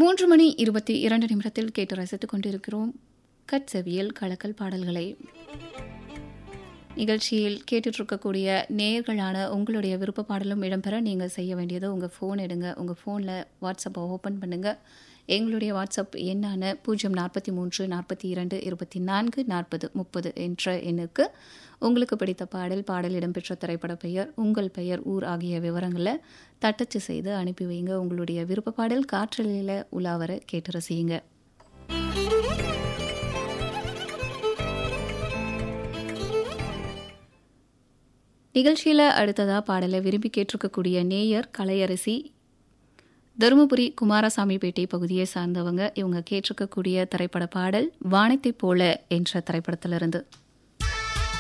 மூன்று மணி இருபத்தி இரண்டு நிமிடத்தில் கேட்டு ரசித்துக் கொண்டிருக்கிறோம் கட்செவியல் கலக்கல் பாடல்களை நிகழ்ச்சியில் கேட்டுட்டு இருக்கக்கூடிய நேயர்களான உங்களுடைய விருப்ப பாடலும் இடம்பெற நீங்கள் செய்ய வேண்டியது உங்கள் ஃபோன் எடுங்க உங்கள் ஃபோனில் வாட்ஸ்அப்பை ஓப்பன் பண்ணுங்கள் எங்களுடைய வாட்ஸ்அப் எண்ணான பூஜ்ஜியம் நாற்பத்தி மூன்று நாற்பத்தி இரண்டு இருபத்தி நான்கு நாற்பது முப்பது என்ற எண்ணுக்கு உங்களுக்கு பிடித்த பாடல் பாடல் இடம்பெற்ற திரைப்பட பெயர் உங்கள் பெயர் ஊர் ஆகிய விவரங்களை தட்டச்சு செய்து அனுப்பி வைங்க உங்களுடைய விருப்ப பாடல் காற்றலையில் உலாவர கேட்டு ரசியுங்க நிகழ்ச்சியில் அடுத்ததாக பாடலை விரும்பி கேட்டிருக்கக்கூடிய நேயர் கலையரசி தருமபுரி குமாரசாமிப்பேட்டை பகுதியை சார்ந்தவங்க இவங்க கேட்டிருக்கக்கூடிய திரைப்பட பாடல் வானத்தைப் போல என்ற திரைப்படத்திலிருந்து